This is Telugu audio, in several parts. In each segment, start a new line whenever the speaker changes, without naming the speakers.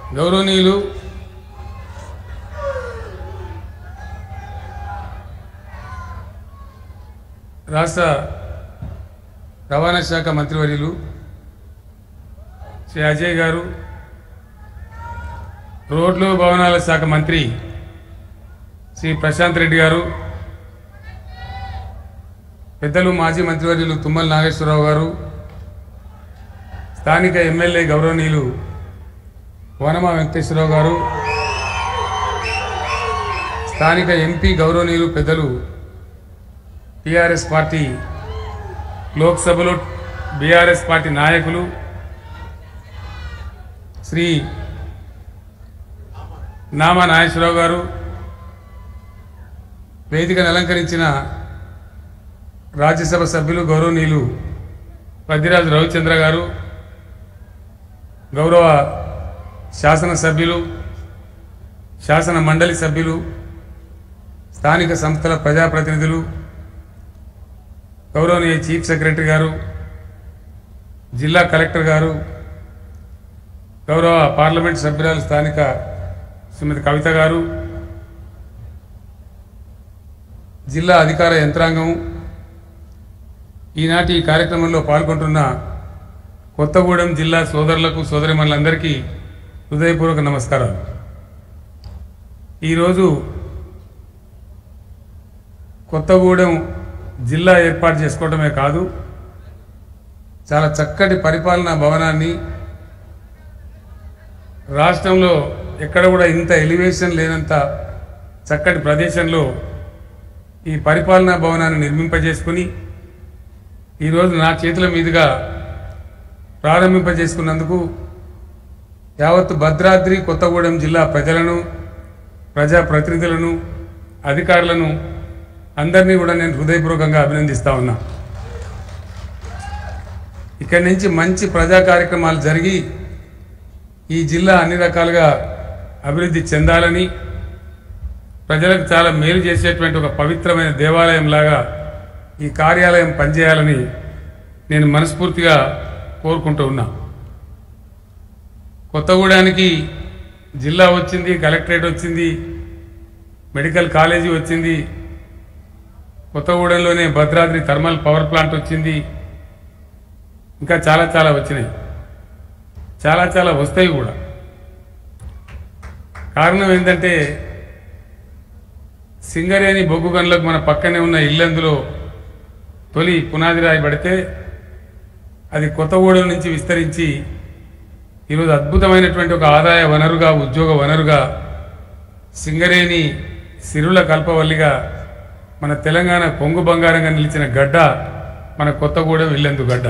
గౌరవనీయులు రాష్ట్ర రవాణా శాఖ మంత్రివర్యులు శ్రీ అజయ్ గారు రోడ్లు భవనాల శాఖ మంత్రి శ్రీ ప్రశాంత్ రెడ్డి గారు పెద్దలు మాజీ మంత్రివర్యులు తుమ్మల నాగేశ్వరరావు గారు స్థానిక ఎమ్మెల్యే గౌరవనీయులు వనమ వెంకటేశ్వరరావు గారు స్థానిక ఎంపీ గౌరవనీయులు పెద్దలు టిఆర్ఎస్ పార్టీ లోక్సభలో బీఆర్ఎస్ పార్టీ నాయకులు శ్రీ నామా నాగేశ్వరరావు గారు వేదికను అలంకరించిన రాజ్యసభ సభ్యులు గౌరవనీయులు పద్దిరాజు రవిచంద్ర గారు గౌరవ శాసన సభ్యులు శాసన మండలి సభ్యులు స్థానిక సంస్థల ప్రజాప్రతినిధులు గౌరవనీయ చీఫ్ సెక్రటరీ గారు జిల్లా కలెక్టర్ గారు గౌరవ పార్లమెంట్ సభ్యురాలు స్థానిక శ్రీమతి కవిత గారు జిల్లా అధికార యంత్రాంగం ఈనాటి ఈ కార్యక్రమంలో పాల్గొంటున్న కొత్తగూడెం జిల్లా సోదరులకు సోదరిమణులందరికీ హృదయపూర్వక నమస్కారాలు ఈరోజు కొత్తగూడెం జిల్లా ఏర్పాటు చేసుకోవడమే కాదు చాలా చక్కటి పరిపాలనా భవనాన్ని రాష్ట్రంలో ఎక్కడ కూడా ఇంత ఎలివేషన్ లేనంత చక్కటి ప్రదేశంలో ఈ పరిపాలనా భవనాన్ని నిర్మింపజేసుకుని ఈరోజు నా చేతుల మీదుగా ప్రారంభింపజేసుకున్నందుకు యావత్తు భద్రాద్రి కొత్తగూడెం జిల్లా ప్రజలను ప్రజాప్రతినిధులను అధికారులను అందరినీ కూడా నేను హృదయపూర్వకంగా అభినందిస్తా ఉన్నా ఇక్కడి నుంచి మంచి ప్రజా కార్యక్రమాలు జరిగి ఈ జిల్లా అన్ని రకాలుగా అభివృద్ధి చెందాలని ప్రజలకు చాలా మేలు చేసేటువంటి ఒక పవిత్రమైన దేవాలయం లాగా ఈ కార్యాలయం పనిచేయాలని నేను మనస్ఫూర్తిగా కోరుకుంటూ ఉన్నా కొత్తగూడానికి జిల్లా వచ్చింది కలెక్టరేట్ వచ్చింది మెడికల్ కాలేజీ వచ్చింది కొత్తగూడెంలోనే భద్రాద్రి థర్మల్ పవర్ ప్లాంట్ వచ్చింది ఇంకా చాలా చాలా వచ్చినాయి చాలా చాలా వస్తాయి కూడా కారణం ఏంటంటే సింగరేణి బొగ్గు గనులకు మన పక్కనే ఉన్న ఇల్లందులో తొలి పునాది రాయి పడితే అది కొత్తగూడెం నుంచి విస్తరించి ఈరోజు అద్భుతమైనటువంటి ఒక ఆదాయ వనరుగా ఉద్యోగ వనరుగా సింగరేణి సిరుల కల్పవల్లిగా మన తెలంగాణ కొంగు బంగారంగా నిలిచిన గడ్డ మన కొత్తగూడెం ఇల్లెందు గడ్డ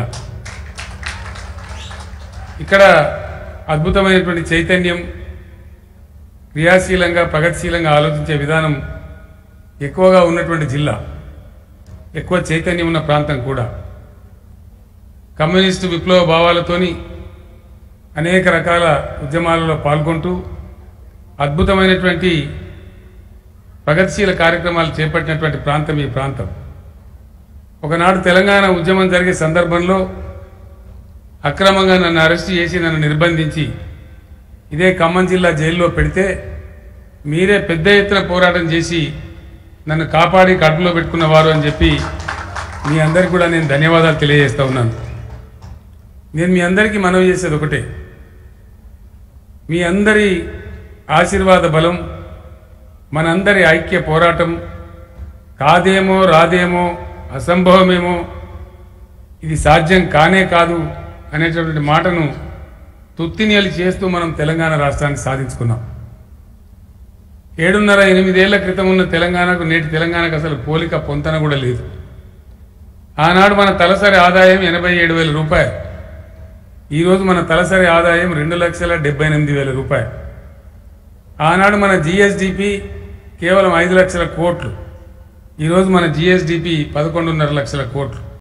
ఇక్కడ అద్భుతమైనటువంటి చైతన్యం క్రియాశీలంగా ప్రగతిశీలంగా ఆలోచించే విధానం ఎక్కువగా ఉన్నటువంటి జిల్లా ఎక్కువ చైతన్యం ఉన్న ప్రాంతం కూడా కమ్యూనిస్టు విప్లవ భావాలతోని అనేక రకాల ఉద్యమాలలో పాల్గొంటూ అద్భుతమైనటువంటి ప్రగతిశీల కార్యక్రమాలు చేపట్టినటువంటి ప్రాంతం ఈ ప్రాంతం ఒకనాడు తెలంగాణ ఉద్యమం జరిగే సందర్భంలో అక్రమంగా నన్ను అరెస్ట్ చేసి నన్ను నిర్బంధించి ఇదే ఖమ్మం జిల్లా జైల్లో పెడితే మీరే పెద్ద ఎత్తున పోరాటం చేసి నన్ను కాపాడి కడుపులో పెట్టుకున్నవారు అని చెప్పి మీ అందరికి కూడా నేను ధన్యవాదాలు తెలియజేస్తా ఉన్నాను నేను మీ అందరికీ మనవి చేసేది ఒకటే మీ అందరి ఆశీర్వాద బలం మనందరి ఐక్య పోరాటం కాదేమో రాదేమో అసంభవమేమో ఇది సాధ్యం కానే కాదు అనేటటువంటి మాటను తుత్తినియలు చేస్తూ మనం తెలంగాణ రాష్ట్రాన్ని సాధించుకున్నాం ఏడున్నర ఎనిమిదేళ్ల క్రితం ఉన్న తెలంగాణకు నేటి తెలంగాణకు అసలు పోలిక పొంతన కూడా లేదు ఆనాడు మన తలసరి ఆదాయం ఎనభై ఏడు వేల రూపాయలు ఈరోజు మన తలసరి ఆదాయం రెండు లక్షల డెబ్బై ఎనిమిది వేల రూపాయలు ఆనాడు మన జిఎస్డిపి కేవలం ఐదు లక్షల కోట్లు ఈరోజు మన జిఎస్డిపి పదకొండున్నర లక్షల కోట్లు